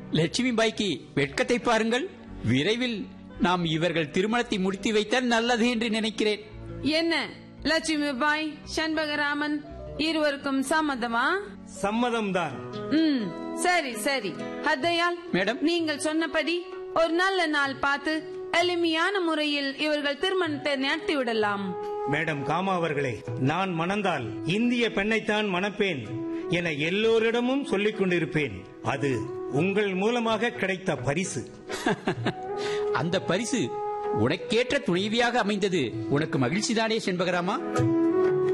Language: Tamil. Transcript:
லட்சுமி பாய்க்கு வெட்கத்தை பாருங்கள் விரைவில் நாம் இவர்கள் திருமணத்தை முடித்து வைத்தால் நல்லது என்று நினைக்கிறேன் என்ன லட்சுமி பாய் சண்பகராமன் இருவருக்கும் சம்மதமா சம்மதம்தான் ம் சரி சரி ஹத்தையால் மேடம். நீங்கள் சொன்னபடி ஒரு நல்ல நாள் பார்த்து எளிமையான முறையில் இவர்கள் திருமணத்தை நடத்தி விடலாம் மேடம் காமா அவர்களே நான் மணந்தால் இந்திய பெண்ணைத்தான் மணப்பேன் என எல்லோரிடமும் சொல்லிக் கொண்டிருப்பேன் அது உங்கள் மூலமாக கிடைத்த பரிசு அந்த பரிசு உனக்கேற்ற துணைவியாக அமைந்தது உனக்கு மகிழ்ச்சிதானே செண்பகராமா